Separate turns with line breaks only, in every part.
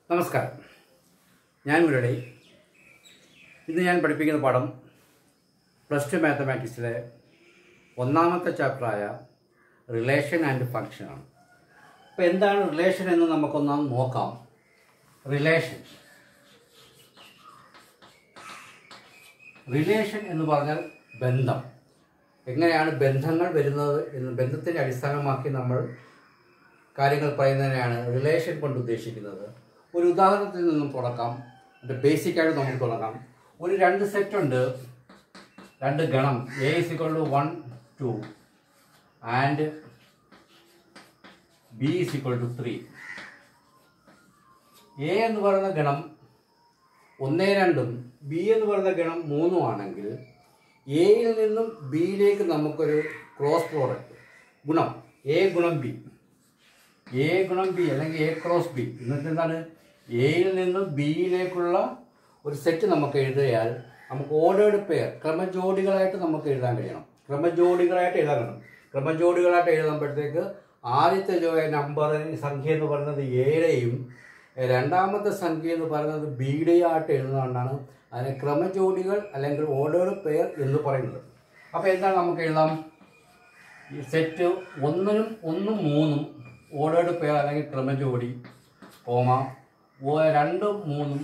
നമസ്കാരം ഞാൻ മുരളി ഇന്ന് ഞാൻ പഠിപ്പിക്കുന്ന പാഠം പ്ലസ് ടു മാത്തമാറ്റിക്സിലെ ഒന്നാമത്തെ ചാപ്റ്ററായ റിലേഷൻ ആൻഡ് ഫങ്ഷനാണ് അപ്പോൾ എന്താണ് റിലേഷൻ എന്ന് നമുക്കൊന്ന് നോക്കാം റിലേഷൻ റിലേഷൻ എന്ന് പറഞ്ഞാൽ ബന്ധം എങ്ങനെയാണ് ബന്ധങ്ങൾ വരുന്നത് എന്ന് ബന്ധത്തിൻ്റെ അടിസ്ഥാനമാക്കി നമ്മൾ കാര്യങ്ങൾ പറയുന്നതിനെയാണ് റിലേഷൻ കൊണ്ട് ഉദ്ദേശിക്കുന്നത് ഒരു ഉദാഹരണത്തിൽ നിന്നും തുടക്കാം അത് ബേസിക്കായിട്ട് നമുക്ക് തുടങ്ങാം ഒരു രണ്ട് സെറ്റ് ഉണ്ട് രണ്ട് ഗണം A is equal to one two and B is equal to three A എന്ന് പറയുന്ന ഗണം ഒന്നേ രണ്ടും ബി എന്ന് പറയുന്ന ഗണം മൂന്നും ആണെങ്കിൽ എയിൽ നിന്നും ബിയിലേക്ക് നമുക്കൊരു ക്രോസ് പ്രോഡക്റ്റ് ഗുണം എ ഗുണം ബി എ ഗുണം ബി അല്ലെങ്കിൽ എ ക്രോസ് ബി എന്നിട്ട് എന്താണ് എയിൽ നിന്നും ബിയിലേക്കുള്ള ഒരു സെറ്റ് നമുക്ക് എഴുതിയാൽ നമുക്ക് ഓർഡേർഡ് പെയർ ക്രമജോഡികളായിട്ട് നമുക്ക് എഴുതാൻ കഴിയണം ക്രമജോഡികളായിട്ട് എഴുതാൻ കഴിയണം ക്രമജോഡികളായിട്ട് എഴുതുമ്പോഴത്തേക്ക് ആദ്യത്തെ ജോ നമ്പർ സംഖ്യ എന്ന് പറയുന്നത് എയുടെയും രണ്ടാമത്തെ സംഖ്യ എന്ന് പറയുന്നത് ബിയുടെയും ആയിട്ട് എഴുതുന്നതുകൊണ്ടാണ് അതിനെ ക്രമജോഡികൾ അല്ലെങ്കിൽ ഓർഡേർഡ് പെയർ എന്ന് പറയുന്നത് അപ്പോൾ എന്താണ് നമുക്ക് എഴുതാം ഈ സെറ്റ് ഒന്നിനും ഒന്നും മൂന്നും ഓർഡേർഡ് പെയർ അല്ലെങ്കിൽ ക്രമജോടി കോമ ഓ- രണ്ടും മൂന്നും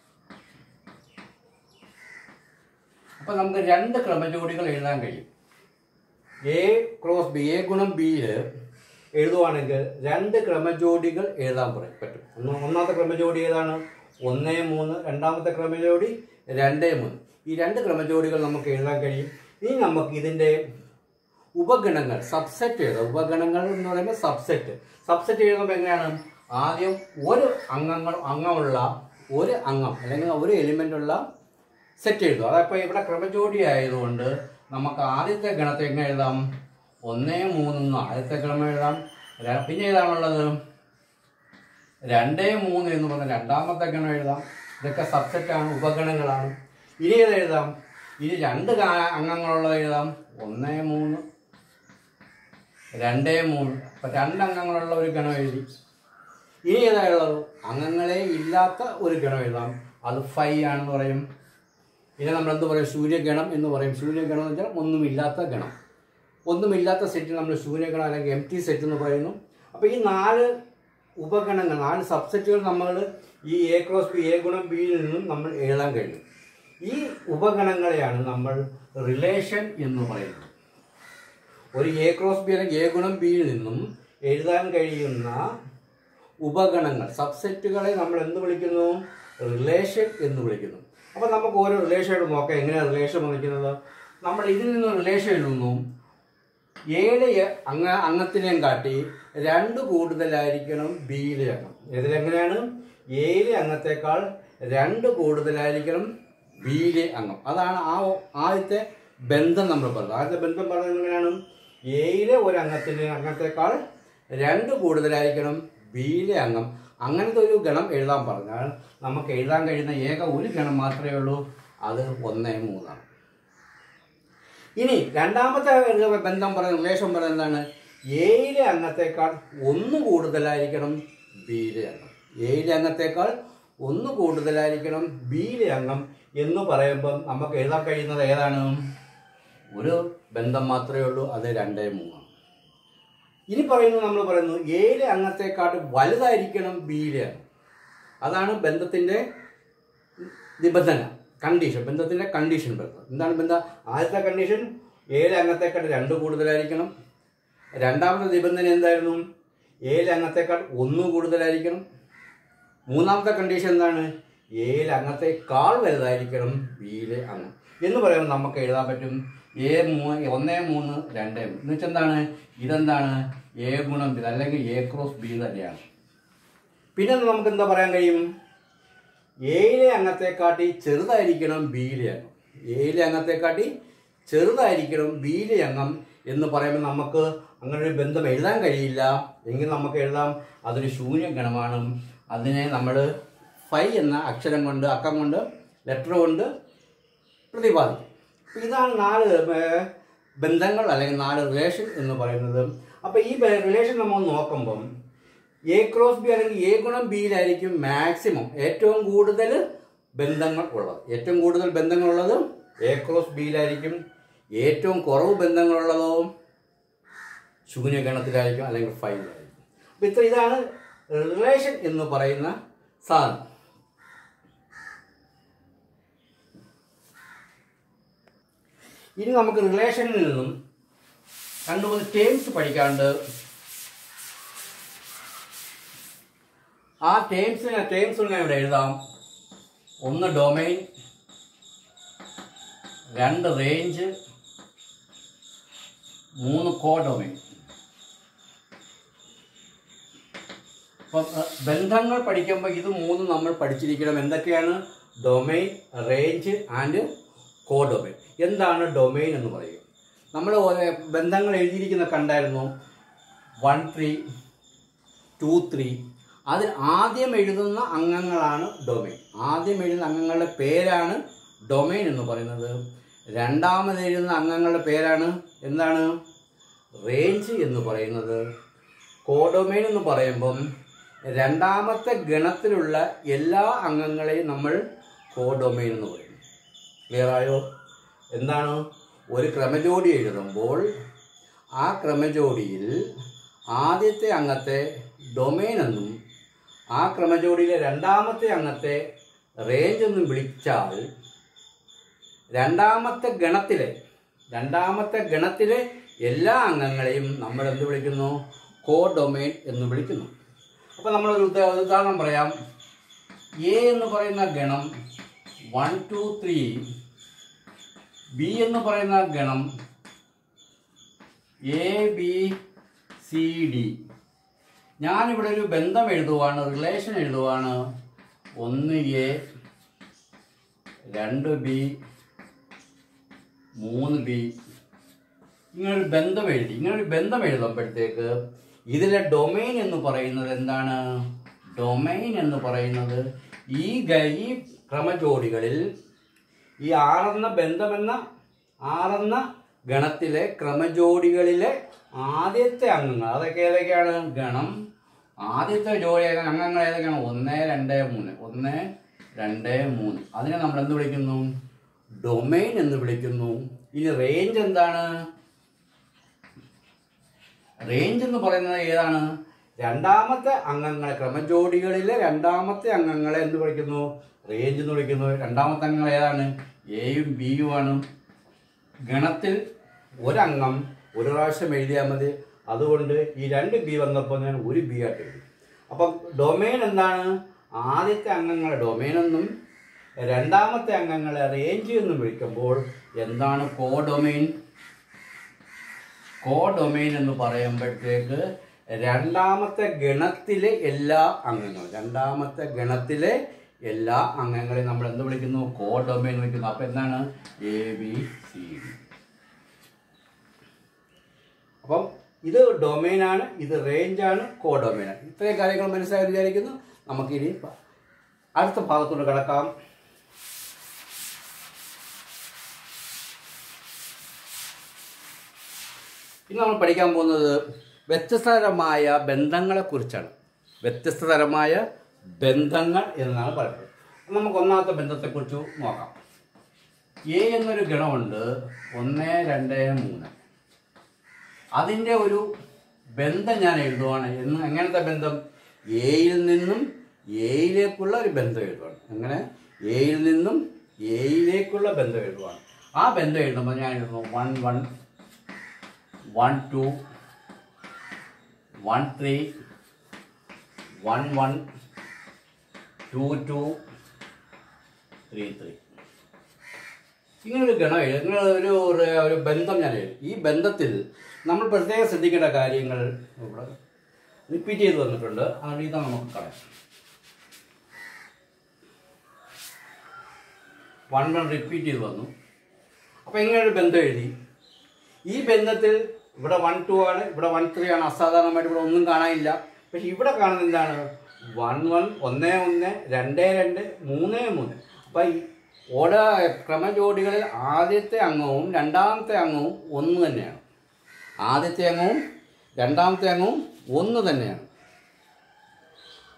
അപ്പോൾ നമുക്ക് രണ്ട് ക്രമജോഡികൾ എഴുതാൻ കഴിയും എ ക്രോസ് ബി എ ഗുണം ബിയിൽ എഴുതുവാണെങ്കിൽ രണ്ട് ക്രമജോഡികൾ എഴുതാൻ പറയും പറ്റും ഒന്ന് ഒന്നാമത്തെ ക്രമജോഡി ഏതാണ് ഒന്ന് മൂന്ന് രണ്ടാമത്തെ ക്രമജോഡി രണ്ട് മൂന്ന് ഈ രണ്ട് ക്രമജോഡികൾ നമുക്ക് എഴുതാൻ കഴിയും ഇനി നമുക്ക് ഇതിൻ്റെ ഉപഗണങ്ങൾ സബ്സെറ്റ് എഴുതാം ഉപഗണങ്ങൾ എന്ന് പറയുമ്പോൾ സബ്സെറ്റ് സബ്സെറ്റ് എഴുതുമ്പോൾ എങ്ങനെയാണ് ആദ്യം ഒരു അംഗങ്ങൾ അംഗമുള്ള ഒരു അംഗം അല്ലെങ്കിൽ ഒരു എലിമെൻ്റ് ഉള്ള സെറ്റ് എഴുതും അതപ്പോൾ ഇവിടെ ക്രമജോഡി ആയതുകൊണ്ട് നമുക്ക് ആദ്യത്തെ ഗണത്തെ എങ്ങനെ എഴുതാം ഒന്നേ മൂന്നെന്ന് ആദ്യത്തെ ഗണം എഴുതാം ര- പിന്നെ ഏതാണുള്ളത് രണ്ടേ മൂന്ന് എന്ന് പറഞ്ഞ രണ്ടാമത്തെ ഗണം എഴുതാം ഇതൊക്കെ സബ്സെറ്റാണ് ഉപഗണങ്ങളാണ് ഇനി ഏത് എഴുതാം ഇനി രണ്ട് ഗാ- അംഗങ്ങളുള്ളത് എഴുതാം ഒന്നേ മൂന്ന് രണ്ടേ മൂന്ന് അപ്പം രണ്ട് അംഗങ്ങളുള്ള ഒരു ഗണം എഴുതി ഇനി ഏതായുള്ളത് അംഗങ്ങളെ ഇല്ലാത്ത ഒരു ഗണം എഴുതാം അത് ഫൈ ആണെന്ന് പറയും ഇതിനെ നമ്മൾ എന്ത് പറയും സൂര്യഗണം എന്ന് പറയും സൂര്യഗണം എന്ന് വെച്ചാൽ ഒന്നുമില്ലാത്ത ഗണം ഒന്നുമില്ലാത്ത സെറ്റ് നമ്മൾ സൂര്യഗണം അല്ലെങ്കിൽ എം ടി സെറ്റ് എന്ന് പറയുന്നു അപ്പോൾ ഈ നാല് ഉപഗണങ്ങൾ നാല് സബ്സെറ്റുകൾ നമ്മൾ ഈ എ ക്രോസ് ബി എ ഗുണം ബിയിൽ നിന്നും നമ്മൾ എഴുതാൻ കഴിയും ഈ ഉപഗണങ്ങളെയാണ് നമ്മൾ റിലേഷൻ എന്ന് പറയുന്നത് ഒരു എ ക്രോസ് ബി അല്ലെങ്കിൽ എ ഗുണം ബിയിൽ നിന്നും എഴുതാൻ കഴിയുന്ന ഉപഗണങ്ങൾ സബ്സെറ്റുകളെ നമ്മൾ എന്ത് വിളിക്കുന്നു റിലേഷൻ എന്ന് വിളിക്കുന്നു അപ്പോൾ നമുക്ക് ഓരോ റിലേഷൻ നോക്കാം എങ്ങനെയാണ് റിലേഷൻ വിളിക്കുന്നത് നമ്മൾ ഇതിൽ നിന്ന് റിലേഷൻ എഴുതുന്നു ഏഴ് അംഗ അംഗത്തിനെയും കാട്ടി രണ്ട് കൂടുതലായിരിക്കണം ബിയിലെ അംഗം ഇതിലെങ്ങനെയാണ് ഏഴ് അംഗത്തേക്കാൾ രണ്ട് കൂടുതലായിരിക്കണം ബിയിലെ അംഗം അതാണ് ആ ആദ്യത്തെ ബന്ധം നമ്മൾ പറയുന്നത് ആദ്യത്തെ ബന്ധം പറയുന്നത് എങ്ങനെയാണ് എയിലെ ഒരു അംഗത്തിന് അംഗത്തേക്കാൾ രണ്ട് കൂടുതലായിരിക്കണം ബിയിലെ അംഗം അങ്ങനത്തെ ഒരു ഗണം എഴുതാൻ പറഞ്ഞാൽ നമുക്ക് എഴുതാൻ കഴിയുന്ന ഏക ഒരു ഗണം മാത്രമേ ഉള്ളൂ അത് ഒന്നേ മൂന്നാണ് ഇനി രണ്ടാമത്തെ ഒരു ബന്ധം പറയുന്ന റിലേഷൻ പറയുന്നത് എന്താണ് എയിലെ അംഗത്തേക്കാൾ ഒന്ന് കൂടുതലായിരിക്കണം ബിയിലെ അംഗം എയിലെ അംഗത്തേക്കാൾ ഒന്ന് കൂടുതലായിരിക്കണം ബിയിലെ അംഗം എന്ന് പറയുമ്പം നമുക്ക് എഴുതാൻ കഴിയുന്നത് ഏതാണ് ഒരു ബന്ധം മാത്രമേ ഉള്ളൂ അത് രണ്ടേ മൂന്നാണ് ഇനി പറയുന്നു നമ്മൾ പറയുന്നു ഏഴ് അംഗത്തെക്കാട്ട് വലുതായിരിക്കണം ബിയിലെ അംഗം അതാണ് ബന്ധത്തിൻ്റെ നിബന്ധന കണ്ടീഷൻ ബന്ധത്തിൻ്റെ കണ്ടീഷൻ ബന്ധം എന്താണ് ബന്ധം ആദ്യത്തെ കണ്ടീഷൻ ഏഴ് അംഗത്തെക്കാട്ട് രണ്ട് കൂടുതലായിരിക്കണം രണ്ടാമത്തെ നിബന്ധന എന്തായിരുന്നു ഏഴ് അംഗത്തെക്കാൾ ഒന്ന് കൂടുതലായിരിക്കണം മൂന്നാമത്തെ കണ്ടീഷൻ എന്താണ് ഏഴ് അംഗത്തെക്കാൾ വലുതായിരിക്കണം ബിയിലെ അംഗം എന്ന് പറയുമ്പോൾ നമുക്ക് എഴുതാൻ പറ്റും എ മൂന്ന് ഒന്നേ മൂന്ന് രണ്ടേ മൂന്ന് എന്ന് വെച്ചാൽ എന്താണ് ഇതെന്താണ് എ ഗുണം ബി അല്ലെങ്കിൽ എ ക്രോസ് ബി തന്നെയാണ് പിന്നെ നമുക്ക് എന്താ പറയാൻ കഴിയും ഏഴിലെ അംഗത്തെക്കാട്ടി ചെറുതായിരിക്കണം ബിയിലെ അംഗം ഏഴിലെ അംഗത്തെക്കാട്ടി ചെറുതായിരിക്കണം ബിയിലെ അംഗം എന്ന് പറയുമ്പോൾ നമുക്ക് അങ്ങനെ ഒരു ബന്ധം എഴുതാൻ കഴിയില്ല എങ്കിൽ നമുക്ക് എഴുതാം അതൊരു ശൂന്യഗണമാണ് അതിനെ നമ്മൾ ഫൈ എന്ന അക്ഷരം കൊണ്ട് അക്കം കൊണ്ട് ലെറ്റർ കൊണ്ട് പ്രതിപാദിക്കും അപ്പോൾ ഇതാണ് നാല് ഏർ, ബന്ധങ്ങൾ അല്ലെങ്കിൽ നാല് റിലേഷൻ എന്ന് പറയുന്നത് അപ്പോൾ ഈ റിലേഷൻ നമ്മൾ നോക്കുമ്പം എ ക്രോസ് ബി അല്ലെങ്കിൽ എ ഗുണം ബിയിലായിരിക്കും മാക്സിമം ഏറ്റവും കൂടുതൽ ബന്ധങ്ങൾ ഉള്ളത് ഏറ്റവും കൂടുതൽ ബന്ധങ്ങളുള്ളത് എ ക്രോസ് ബിയിലായിരിക്കും ഏറ്റവും കുറവ് ബന്ധങ്ങളുള്ളതോ ശൂന്യഗണത്തിലായിരിക്കും അല്ലെങ്കിൽ ഫൈവിലായിരിക്കും അപ്പം ഇത്ര ഇതാണ് റിലേഷൻ എന്ന് പറയുന്ന സാധനം ഇനി നമുക്ക് റിലേഷനിൽ നിന്നും രണ്ട് മൂന്ന് ടേംസ് പഠിക്കാണ്ട് ആ ടേംസിനെ ടേംസ് ഞാൻ ഇവിടെ എഴുതാം ഒന്ന് ഡൊമൈൻ രണ്ട് റേഞ്ച് മൂന്ന് കോ ഡൊമൈൻ അപ്പം അഹ്, ബന്ധങ്ങൾ പഠിക്കുമ്പോൾ ഇത് മൂന്ന് നമ്മൾ പഠിച്ചിരിക്കണം എന്തൊക്കെയാണ് domain range and co domain എന്താണ് ഡൊമൈൻ എന്ന് പറയും നമ്മൾ ഓരോ ബന്ധങ്ങൾ എഴുതിയിരിക്കുന്ന കണ്ടായിരുന്നു വൺ ത്രീ ടു ത്രീ അതിൽ ആദ്യം എഴുതുന്ന അംഗങ്ങളാണ് ഡൊമൈൻ ആദ്യം എഴുതുന്ന അംഗങ്ങളുടെ പേരാണ് ഡൊമൈൻ എന്ന് പറയുന്നത് രണ്ടാമത് എഴുതുന്ന അംഗങ്ങളുടെ പേരാണ് എന്താണ് റേഞ്ച് എന്ന് പറയുന്നത് കോഡൊമൈൻ എന്ന് പറയുമ്പം രണ്ടാമത്തെ ഗണത്തിലുള്ള എല്ലാ അംഗങ്ങളെയും നമ്മൾ കോഡൊമൈൻ എന്ന് പറയും ക്ലിയർ ആയോ എന്താണ് ഒരു ക്രമജോഡി എഴുതുമ്പോൾ ആ ക്രമജോഡിയിൽ ആദ്യത്തെ അംഗത്തെ ഡൊമൈൻ എന്നും ആ ക്രമജോഡിയിലെ രണ്ടാമത്തെ അംഗത്തെ റേഞ്ച് എന്നും വിളിച്ചാൽ രണ്ടാമത്തെ ഗണത്തിലെ രണ്ടാമത്തെ ഗണത്തിലെ എല്ലാ അംഗങ്ങളെയും നമ്മൾ എന്ത് വിളിക്കുന്നു കോ ഡൊമൈൻ എന്ന് വിളിക്കുന്നു അപ്പോൾ നമ്മളൊരു ഉദാ- ഉദാഹരണം പറയാം എ എന്ന് പറയുന്ന ഗണം വൺ ടു ത്രീ ബി എന്ന് പറയുന്ന ഗണം എ ബി സി ഡി ഞാനിവിടെ ഒരു ബന്ധം എഴുതുവാണ് റിലേഷൻ എഴുതുവാണ് ഒന്ന് എ രണ്ട് ബി മൂന്ന് ബി ഇങ്ങനൊരു ബന്ധം എഴുതി ഇങ്ങനൊരു ബന്ധം എഴുതുമ്പോഴത്തേക്ക് ഇതിലെ ഡൊമൈൻ എന്ന് പറയുന്നത് എന്താണ് ഡൊമൈൻ എന്ന് പറയുന്നത് ഈ ഗ- ഈ ക്രമജോഡികളിൽ ഈ ആറെന്ന ബന്ധമെന്ന ആറെന്ന ഗണത്തിലെ ക്രമജോഡികളിലെ ആദ്യത്തെ അംഗങ്ങൾ അതൊക്കെ ഏതൊക്കെയാണ് ഗണം ആദ്യത്തെ ജോഡി ഏത- അംഗങ്ങൾ ഏതൊക്കെയാണ് ഒന്ന് രണ്ട് മൂന്ന് ഒന്ന് രണ്ട് മൂന്ന് അതിനെ നമ്മൾ എന്ത് വിളിക്കുന്നു ഡൊമൈൻ എന്ന് വിളിക്കുന്നു ഇനി റേഞ്ച് എന്താണ് റേഞ്ച് എന്ന് പറയുന്നത് ഏതാണ് രണ്ടാമത്തെ അംഗങ്ങളെ ക്രമജോഡികളിലെ രണ്ടാമത്തെ അംഗങ്ങളെ എന്ത് വിളിക്കുന്നു റേഞ്ച് എന്ന് വിളിക്കുന്നു രണ്ടാമത്തെ അംഗങ്ങൾ ഏതാണ് എയും ബിയുമാണ് ഗണത്തിൽ ഒരംഗം ഒരു പ്രാവശ്യം എഴുതിയാൽ മതി അതുകൊണ്ട് ഈ രണ്ട് ബി വന്നപ്പോൾ ഞാൻ ഒരു ബി ആയിട്ട് എഴുതി അപ്പം ഡൊമൈൻ എന്താണ് ആദ്യത്തെ അംഗങ്ങളെ ഡൊമൈൻ എന്നും രണ്ടാമത്തെ അംഗങ്ങളെ റേഞ്ച് എന്നും വിളിക്കുമ്പോൾ എന്താണ് കോ ഡൊമൈൻ കോ ഡൊമൈൻ എന്ന് പറയുമ്പോഴത്തേക്ക് രണ്ടാമത്തെ ഗണത്തിലെ എല്ലാ അംഗങ്ങളും രണ്ടാമത്തെ ഗണത്തിലെ എല്ലാ അംഗങ്ങളെയും നമ്മൾ എന്ത് വിളിക്കുന്നു കോ ഡൊമൈൻ വിളിക്കുന്നു അപ്പൊ എന്താണ് എ ബി സി ഡി അപ്പം ഇത് ഡൊമൈനാണ് ഇത് റേഞ്ചാണ് കോ ഡൊമൈനാണ് ഇത്രയും കാര്യങ്ങൾ മനസ്സിലായി വിചാരിക്കുന്നു നമുക്കിനി പ- അടുത്ത ഭാഗത്തോട്ട് കിടക്കാം ഇന്ന് നമ്മൾ പഠിക്കാൻ പോകുന്നത് വ്യത്യസ്തതരമായ ബന്ധങ്ങളെക്കുറിച്ചാണ് വ്യത്യസ്തതരമായ ബന്ധങ്ങൾ എന്നാണ് പറയുന്നത് നമുക്ക് ഒന്നാമത്തെ ബന്ധത്തെക്കുറിച്ച് നോക്കാം എ എന്നൊരു ഗണമുണ്ട് ഒന്ന് രണ്ട് മൂന്ന് അതിൻ്റെ ഒരു ബന്ധം ഞാൻ എഴുതുവാണ് എന്ന് എങ്ങനത്തെ ബന്ധം എയിൽ നിന്നും എയിലേക്കുള്ള ഒരു ബന്ധം എഴുതുവാണ് എങ്ങനെ എയിൽ നിന്നും എയിലേക്കുള്ള ബന്ധം എഴുതുവാണ് ആ ബന്ധം എഴുതുമ്പോൾ ഞാൻ എഴുതുന്നു one one one two one three one one two two three three ഇങ്ങനൊരു ഗണം എഴുതി ഇങ്ങനെ ഒരു ഒരു- ഒരു ബന്ധം ഞാൻ എഴുതി ഈ ബന്ധത്തിൽ നമ്മൾ പ്രത്യേകം ശ്രദ്ധിക്കേണ്ട കാര്യങ്ങൾ ഇവിടെ റിപ്പീറ്റ് ചെയ്ത് വന്നിട്ടുണ്ട് അതുകൊണ്ട് ഇത് നമുക്ക് കളയാം വൺ വൺ റിപ്പീറ്റ് ചെയ്ത് വന്നു അപ്പോൾ ഇങ്ങനെ ഒരു ബന്ധം എഴുതി ഈ ബന്ധത്തിൽ ഇവിടെ വൺ ടു ആണ് ഇവിടെ വൺ ത്രീ ആണ് അസാധാരണമായിട്ട് ഇവിടെ ഒന്നും കാണാനില്ല പക്ഷെ ഇവിടെ കാണുന്നത് എന്താണ് വൺ വൺ ഒന്ന് ഒന്ന് രണ്ട് രണ്ട് മൂന്ന് മൂന്ന് അപ്പം ഈ ഓട ക്രമജോഡികളിൽ ആദ്യത്തെ അംഗവും രണ്ടാമത്തെ അംഗവും ഒന്ന് തന്നെയാണ് ആദ്യത്തെ അംഗവും രണ്ടാമത്തെ അംഗവും ഒന്ന് തന്നെയാണ്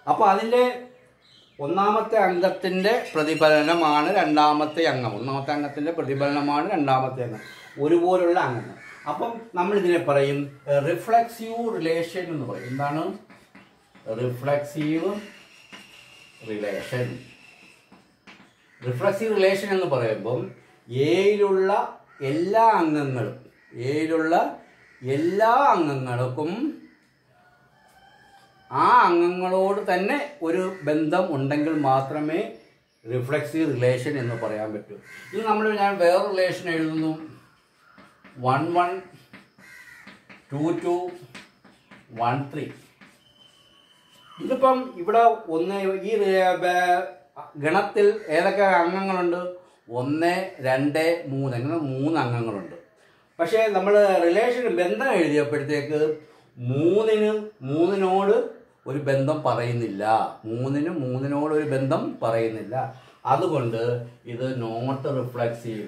അപ്പോൾ അതിൻ്റെ ഒന്നാമത്തെ അംഗത്തിൻ്റെ പ്രതിഫലനമാണ് രണ്ടാമത്തെ അംഗം ഒന്നാമത്തെ അംഗത്തിൻ്റെ പ്രതിഫലനമാണ് രണ്ടാമത്തെ അംഗം ഒരുപോലുള്ള അംഗങ്ങൾ അപ്പം നമ്മൾ ഇതിനെ പറയും റിഫ്ലക്സീവ് റിലേഷൻ എന്ന് പറയും എന്താണ് റിഫ്ലക്സീവ് റിലേഷൻ റിഫ്ലക്സീവ് റിലേഷൻ എന്ന് പറയുമ്പം എയിലുള്ള എല്ലാ അംഗങ്ങളും എയിലുള്ള എല്ലാ അംഗങ്ങൾക്കും ആ അംഗങ്ങളോട് തന്നെ ഒരു ബന്ധം ഉണ്ടെങ്കിൽ മാത്രമേ റിഫ്ലക്സീവ് റിലേഷൻ എന്ന് പറയാൻ പറ്റൂ ഇത് നമ്മൾ ഞാൻ വേറെ റിലേഷൻ എഴുതുന്നു one one two two one three ഇതിപ്പം ഇവിടെ ഒന്ന് ഈ റി- ബ- ഗണത്തിൽ ഏതൊക്കെ അംഗങ്ങളുണ്ട് ഒന്ന് രണ്ട് മൂന്ന് അങ്ങനെ മൂന്ന് അംഗങ്ങളുണ്ട് പക്ഷേ നമ്മൾ റിലേഷൻ ബന്ധം എഴുതിയപ്പോഴത്തേക്ക് മൂന്നിന് മൂന്നിനോട് ഒരു ബന്ധം പറയുന്നില്ല മൂന്നിന് മൂന്നിനോട് ഒരു ബന്ധം പറയുന്നില്ല അതുകൊണ്ട് ഇത് നോട്ട് റിഫ്ലക്സീവ്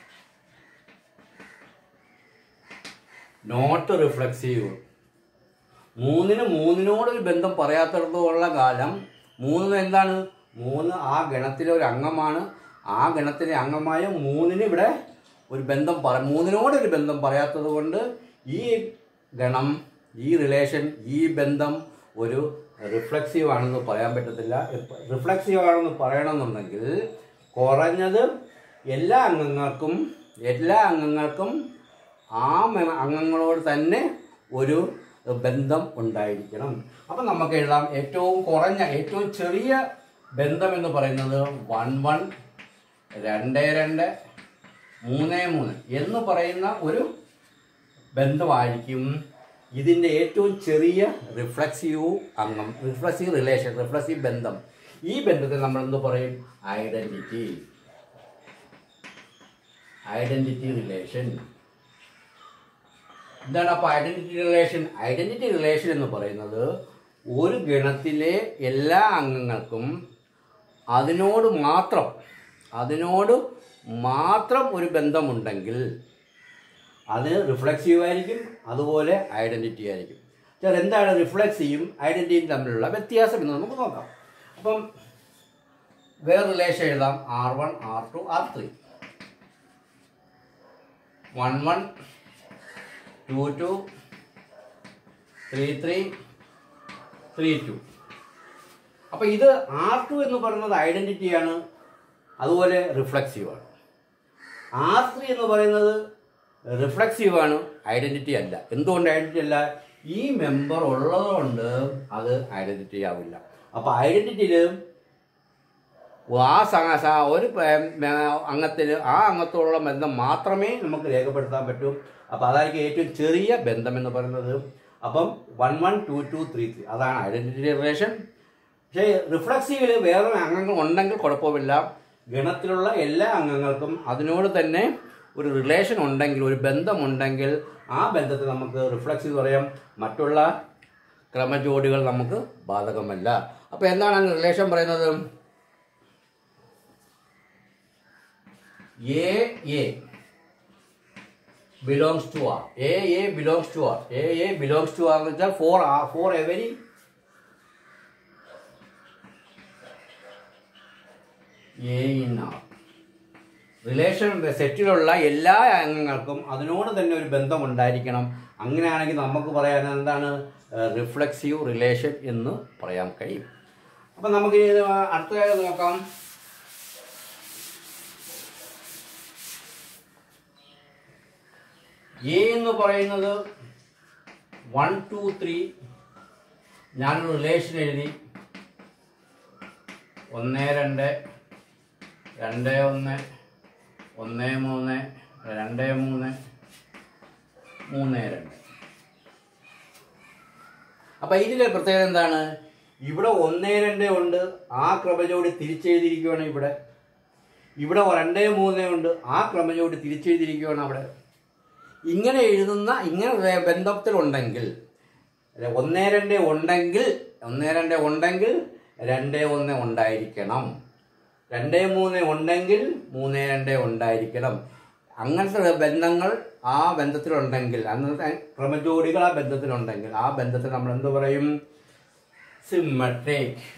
നോട്ട് റിഫ്ലക്സീവ് മൂന്നിന് മൂന്നിനോട് ഒരു ബന്ധം പറയാത്തിടത്തോളം കാലം മൂന്ന് എന്താണ് മൂന്ന് ആ ഗണത്തിലെ ഒരു അംഗമാണ് ആ ഗണത്തിലെ അംഗമായ മൂന്നിന് ഇവിടെ ഒരു ബന്ധം പറ മൂന്നിനോടൊരു ബന്ധം പറയാത്തത് കൊണ്ട് ഈ ഗണം ഈ റിലേഷൻ ഈ ബന്ധം ഒരു റിഫ്ലക്സീവ് ആണെന്ന് പറയാൻ പറ്റത്തില്ല റിഫ്ലക്സീവ് ആണെന്ന് പറയണമെന്നുണ്ടെങ്കിൽ കുറഞ്ഞത് എല്ലാ അംഗങ്ങൾക്കും എല്ലാ അംഗങ്ങൾക്കും ആ മെ- അംഗങ്ങളോട് തന്നെ ഒരു ബന്ധം ഉണ്ടായിരിക്കണം അപ്പം നമുക്ക് എഴുതാം ഏറ്റവും കുറഞ്ഞ ഏറ്റവും ചെറിയ ബന്ധം എന്ന് പറയുന്നത് വൺ വൺ രണ്ട് രണ്ട് മൂന്ന് മൂന്ന് എന്ന് പറയുന്ന ഒരു ബന്ധമായിരിക്കും ഇതിൻ്റെ ഏറ്റവും ചെറിയ റിഫ്ലക്സീവ് അംഗം റിഫ്ലക്സീവ് റിലേഷൻ റിഫ്ലക്സീവ് ബന്ധം ഈ ബന്ധത്തെ നമ്മൾ എന്ത് പറയും ഐഡൻറ്റിറ്റി ഐഡൻറ്റിറ്റി റിലേഷൻ എന്താണ് അപ്പോൾ ഐഡൻറ്റിറ്റി റിലേഷൻ ഐഡൻറ്റിറ്റി റിലേഷൻ എന്ന് പറയുന്നത് ഒരു ഗണത്തിലെ എല്ലാ അംഗങ്ങൾക്കും അതിനോട് മാത്രം അതിനോട് മാത്രം ഒരു ബന്ധമുണ്ടെങ്കിൽ അത് റിഫ്ലക്സീവ് ആയിരിക്കും അതുപോലെ ഐഡൻറ്റിറ്റി ആയിരിക്കും ചേർ എന്താണ് റിഫ്ലക്സിയും ഐഡൻറ്റിറ്റിയും തമ്മിലുള്ള വ്യത്യാസം എന്ന് നമുക്ക് നോക്കാം അപ്പം വേറെ റിലേഷൻ എഴുതാം R one R two R three one one two two three three three two അപ്പോൾ ഇത് ആർ ടു എന്ന് പറയുന്നത് ഐഡൻറ്റിറ്റിയാണ് അതുപോലെ റിഫ്ലക്സീവാണ് ആർ ത്രീ എന്ന് പറയുന്നത് റിഫ്ലക്സീവാണ് ഐഡൻറ്റിറ്റി അല്ല എന്തുകൊണ്ട് ഐഡൻറ്റിറ്റി അല്ല ഈ മെമ്പർ ഉള്ളതുകൊണ്ട് അത് ഐഡൻറ്റിറ്റി ആവില്ല അപ്പോൾ ഐഡൻറ്റിറ്റിയിൽ ആ സ- സ- ഒരു അംഗത്തിൽ ആ അംഗത്തോടുള്ള ബന്ധം മാത്രമേ നമുക്ക് രേഖപ്പെടുത്താൻ പറ്റൂ അപ്പോൾ അതായിരിക്കും ഏറ്റവും ചെറിയ ബന്ധം എന്ന് പറയുന്നത് അപ്പം one one two two three three അതാണ് ഐഡൻറ്റിറ്റി റിലേഷൻ പക്ഷേ റിഫ്ലക്സീവിൽ വേറെ അംഗങ്ങൾ ഉണ്ടെങ്കിൽ കുഴപ്പമില്ല ഗണത്തിലുള്ള എല്ലാ അംഗങ്ങൾക്കും അതിനോട് തന്നെ ഒരു റിലേഷൻ ഉണ്ടെങ്കിൽ ഒരു ബന്ധമുണ്ടെങ്കിൽ ആ ബന്ധത്തെ നമുക്ക് റിഫ്ലക്സീവ് പറയാം മറ്റുള്ള ക്രമജോഡികൾ നമുക്ക് ബാധകമല്ല അപ്പോൾ എന്താണ് റിലേഷൻ പറയുന്നത് A A belongs to R. A A belongs to R. A A belongs to R എന്ന് വെച്ചാൽ for R for every A in R. Relation സെറ്റിലുള്ള എല്ലാ അംഗങ്ങൾക്കും അതിനോട് തന്നെ ഒരു ബന്ധം ഉണ്ടായിരിക്കണം അങ്ങനെയാണെങ്കിൽ നമുക്ക് പറയാൻ എന്താണ് റിഫ്ലക്സീവ് റിലേഷൻ എന്ന് പറയാൻ കഴിയും അപ്പം നമുക്ക് ഇത് അടുത്തതായി നോക്കാം എ എന്ന് പറയുന്നത് വൺ ടു ത്രീ ഞാനൊരു റിലേഷൻ എഴുതി ഒന്ന് രണ്ട് രണ്ട് ഒന്ന് ഒന്ന് മൂന്ന് രണ്ട് മൂന്ന് മൂന്ന് രണ്ട് അപ്പം ഇതിലെ പ്രത്യേകത എന്താണ് ഇവിടെ ഒന്ന് രണ്ട് ഉണ്ട് ആ ക്രമജോടി തിരിച്ചെഴുതിയിരിക്കുകയാണ് ഇവിടെ ഇവിടെ രണ്ട് മൂന്ന് ഉണ്ട് ആ ക്രമജോടി തിരിച്ചെഴുതിയിരിക്കുകയാണ് അവിടെ ഇങ്ങനെ എഴുതുന്ന ഇങ്ങനെ റെ- ബന്ധത്തിലുണ്ടെങ്കിൽ അല്ല, ഒന്നേ രണ്ട് ഉണ്ടെങ്കിൽ ഒന്നേ രണ്ട് ഉണ്ടെങ്കിൽ രണ്ടേ ഒന്ന് ഉണ്ടായിരിക്കണം രണ്ടേ മൂന്ന് ഉണ്ടെങ്കിൽ മൂന്നേ രണ്ട് ഉണ്ടായിരിക്കണം അങ്ങനത്തെ ബന്ധങ്ങൾ ആ ബന്ധത്തിലുണ്ടെങ്കിൽ അന്നത്തെ ക്രമജോഡികൾ ആ ബന്ധത്തിലുണ്ടെങ്കിൽ ആ ബന്ധത്തിൽ നമ്മൾ എന്ത് പറയും symmetric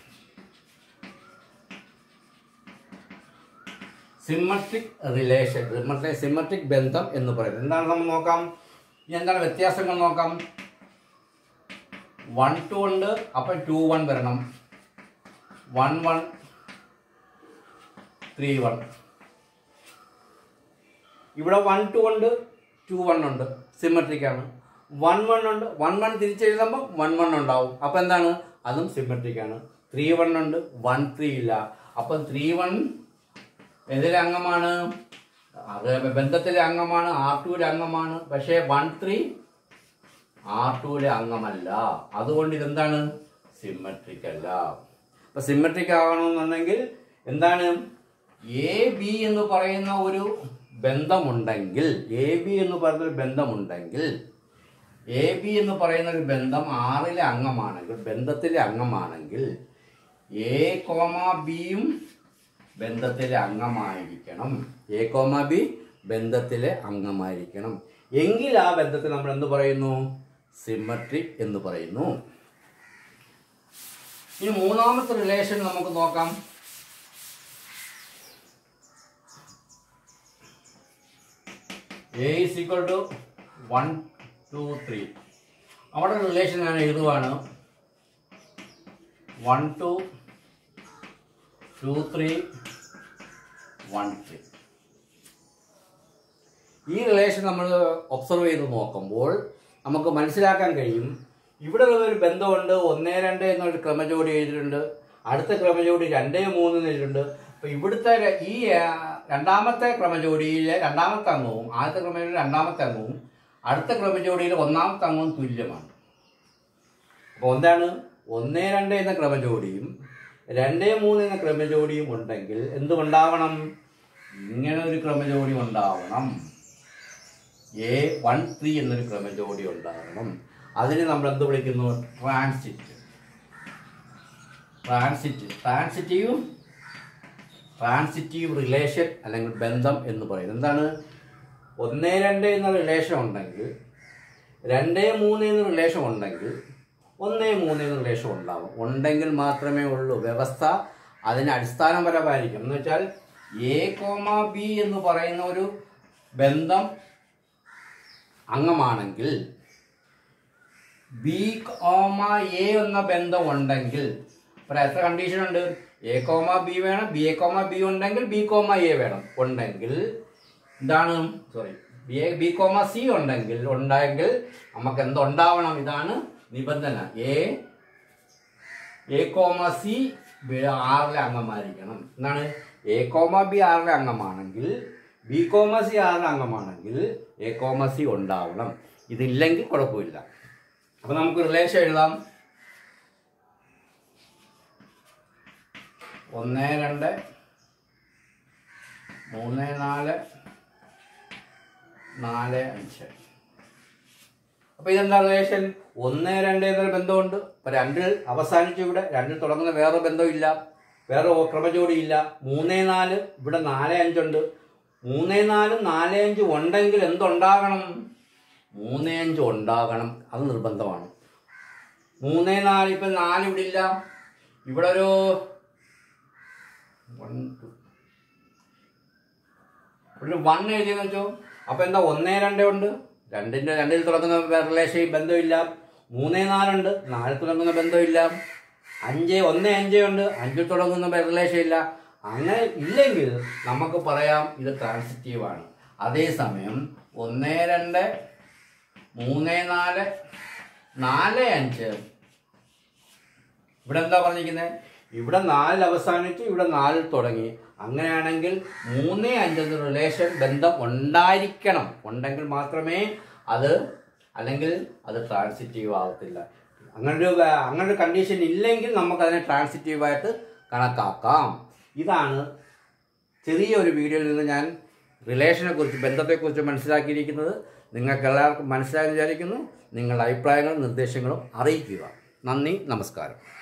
symmetric relation symmetric symmetric ബന്ധം എന്ന് പറയുന്നത് എന്താണ് നമ്മൾ നോക്കാം ഇനി എന്താണ് വ്യത്യാസങ്ങൾ നോക്കാം വൺ ടു ഉണ്ട് അപ്പം ടു വൺ വരണം വൺ വൺ ത്രീ വൺ ഇവിടെ വൺ ടു ഉണ്ട് ടു വൺ ഉണ്ട് സിമെട്രിക് ആണ് വൺ വൺ ഉണ്ട് വൺ വൺ തിരിച്ചെഴുതുമ്പോൾ വൺ വൺ ഉണ്ടാവും അപ്പം എന്താണ് അതും സിമെട്രിക് ആണ് ത്രീ വൺ ഉണ്ട് വൺ ത്രീ ഇല്ല അപ്പം ത്രീ വൺ ഏതിലെ അംഗമാണ് അത് ബന്ധത്തിലെ അംഗമാണ് ആർ ടുവിലെ അംഗമാണ് പക്ഷേ വൺ ത്രീ ആർ ടുവിലെ അംഗമല്ല അതുകൊണ്ട് ഇതെന്താണ് സിമെട്രിക് അല്ല അപ്പൊ സിമെട്രിക് ആകണമെന്നുണ്ടെങ്കിൽ എന്താണ് എ ബി എന്ന് പറയുന്ന ഒരു ബന്ധമുണ്ടെങ്കിൽ എ ബി എന്ന് പറയുന്ന ഒരു ബന്ധമുണ്ടെങ്കിൽ എ ബി എന്ന് പറയുന്ന ഒരു ബന്ധം ആറിലെ അംഗമാണെങ്കിൽ ബന്ധത്തിലെ അംഗമാണെങ്കിൽ എ കോമ ബിയും ബന്ധത്തിലെ അംഗമായിരിക്കണം എ കോമ ബി ബന്ധത്തിലെ അംഗമായിരിക്കണം എങ്കിൽ ആ ബന്ധത്തിൽ നമ്മൾ എന്ത് പറയുന്നു സിമ്മട്രിക് എന്ന് പറയുന്നു ഇനി മൂന്നാമത്തെ റിലേഷൻ നമുക്ക് നോക്കാം A is equal to one two three അവിടെ റിലേഷൻ ഞാൻ എഴുതുവാണ് one two two three one three ഈ റിലേഷൻ നമ്മൾ ഒബ്സർവ് ചെയ്ത് നോക്കുമ്പോൾ നമുക്ക് മനസ്സിലാക്കാൻ കഴിയും ഇവിടെ ഒരു ബന്ധമുണ്ട് ഒന്നേ രണ്ട് എന്നൊരു ക്രമജോടി എഴുതിയിട്ടുണ്ട് അടുത്ത ക്രമജോടി രണ്ടേ മൂന്ന് എന്ന് എഴുതിയിട്ടുണ്ട് അപ്പൊ ഇവിടുത്തെ ര- ഈ ആ, രണ്ടാമത്തെ ക്രമജോടിയിലെ രണ്ടാമത്തെ അംഗവും ആദ്യത്തെ ക്രമജോടി രണ്ടാമത്തെ അംഗവും അടുത്ത ക്രമജോടിയിലെ ഒന്നാമത്തെ അംഗവും തുല്യമാണ് അപ്പോൾ എന്താണ് ഒന്നേ രണ്ട് എന്ന ക്രമജോഡിയും രണ്ടേ മൂന്ന് എന്ന ക്രമജോഡിയും ഉണ്ടെങ്കിൽ എന്തുണ്ടാവണം ഇങ്ങനെ ഒരു ക്രമജോഡി ഉണ്ടാവണം എ വൺ ത്രീ എന്നൊരു ക്രമജോഡി ഉണ്ടാകണം അതിന് നമ്മൾ എന്ത് വിളിക്കുന്നു transit transit transitive transitive relation അല്ലെങ്കിൽ ബന്ധം എന്ന് പറയുന്നത് എന്താണ് ഒന്നേ രണ്ട് എന്ന റിലേഷൻ ഉണ്ടെങ്കിൽ രണ്ടേ മൂന്ന് എന്ന റിലേഷൻ ഉണ്ടെങ്കിൽ ഒന്നേ മൂന്ന് എന്ന റിലേഷൻ ഉണ്ടാവും ഉണ്ടെങ്കിൽ മാത്രമേ ഉള്ളൂ വ്യവസ്ഥ അതിന് അടിസ്ഥാനപരമായിരിക്കും എന്ന് വെച്ചാൽ എ കോമ ബി എന്ന് പറയുന്ന ഒരു ബന്ധം അംഗമാണെങ്കിൽ ബി കോമ എ എന്ന ബന്ധം ഉണ്ടെങ്കിൽ ഇപ്പോൾ എത്ര കണ്ടീഷൻ ഉണ്ട് എ കോമ ബി വേണം ബി എ കോമ ബി ഉണ്ടെങ്കിൽ ബി കോമ എ വേണം ഉണ്ടെങ്കിൽ എന്താണ് sorry B A B comma C ഉണ്ടെങ്കിൽ ഉണ്ടെങ്കിൽ നമുക്ക് എന്തുണ്ടാവണം ഇതാണ് നിബന്ധന എ എ കോമ സി ആറിലെ അംഗമായിരിക്കണം എന്താണ് എ കോമ ബി ആറിലെ അംഗമാണെങ്കിൽ ബി കോമ സി ആറിലെ അംഗമാണെങ്കിൽ എ കോമ സി ഉണ്ടാവണം ഇതില്ലെങ്കിൽ കുഴപ്പമില്ല അപ്പൊ നമുക്ക് റിലേഷൻ എഴുതാം ഒന്ന് രണ്ട് മൂന്ന് നാല് നാല് അഞ്ച് അപ്പൊ ഇതെന്താ റിലേഷൻ ഒന്ന് രണ്ട് എന്നൊരു ബന്ധമുണ്ട് ഇപ്പൊ രണ്ടിൽ അവസാനിച്ചു ഇവിടെ രണ്ടിൽ തുടങ്ങുന്ന വേറെ ബന്ധമില്ല വേറെ ക്രമജോടി ഇല്ല മൂന്നേ നാല് ഇവിടെ നാല് അഞ്ചുണ്ട് മൂന്നേ നാല് നാല് അഞ്ച് ഉണ്ടെങ്കിൽ എന്തുണ്ടാകണം മൂന്നേ അഞ്ച് ഉണ്ടാകണം അത് നിർബന്ധമാണ് മൂന്നേ നാല് ഇപ്പൊ നാല് ഇവിടെ ഇല്ല ഇവിടെ ഒരു വൺ ടു ഒരു വൺ എഴുതിയെന്ന് വെച്ചോ അപ്പൊ എന്താ ഒന്നേ രണ്ടേ ഉണ്ട് രണ്ടിന്റെ രണ്ടിൽ തുടങ്ങുന്ന റിലേഷൻ ബന്ധമില്ല മൂന്നേ നാലുണ്ട് നാലിൽ തുടങ്ങുന്ന ബന്ധമില്ല അഞ്ച് ഒന്ന് അഞ്ചേ ഉണ്ട് അഞ്ചിൽ തുടങ്ങുന്ന റിലേഷൻ ഇല്ല അങ്ങനെ ഇല്ലെങ്കിൽ നമുക്ക് പറയാം ഇത് ട്രാൻസിറ്റീവ് ആണ് അതേസമയം ഒന്ന് രണ്ട് മൂന്ന് നാല് നാല് അഞ്ച് ഇവിടെ എന്താ പറഞ്ഞിരിക്കുന്നത് ഇവിടെ നാലിൽ അവസാനിച്ചു ഇവിടെ നാലിൽ തുടങ്ങി അങ്ങനെയാണെങ്കിൽ മൂന്ന് അഞ്ചെന്ന റിലേഷൻ ബന്ധം ഉണ്ടായിരിക്കണം ഉണ്ടെങ്കിൽ മാത്രമേ അത് അല്ലെങ്കിൽ അത് ട്രാൻസിറ്റീവ് ആകത്തില്ല അങ്ങനൊരു വ- അങ്ങനൊരു കണ്ടീഷൻ ഇല്ലെങ്കിൽ നമുക്കതിനെ ട്രാൻസിറ്റീവായിട്ട് കണക്കാക്കാം ഇതാണ് ചെറിയൊരു വീഡിയോയിൽ നിന്ന് ഞാൻ റിലേഷനെ കുറിച്ച് ബന്ധത്തെക്കുറിച്ച് മനസ്സിലാക്കിയിരിക്കുന്നത് നിങ്ങൾക്ക് എല്ലാവർക്കും മനസ്സിലായി വിചാരിക്കുന്നു നിങ്ങളുടെ അഭിപ്രായങ്ങളും നിർദ്ദേശങ്ങളും അറിയിക്കുക നന്ദി നമസ്കാരം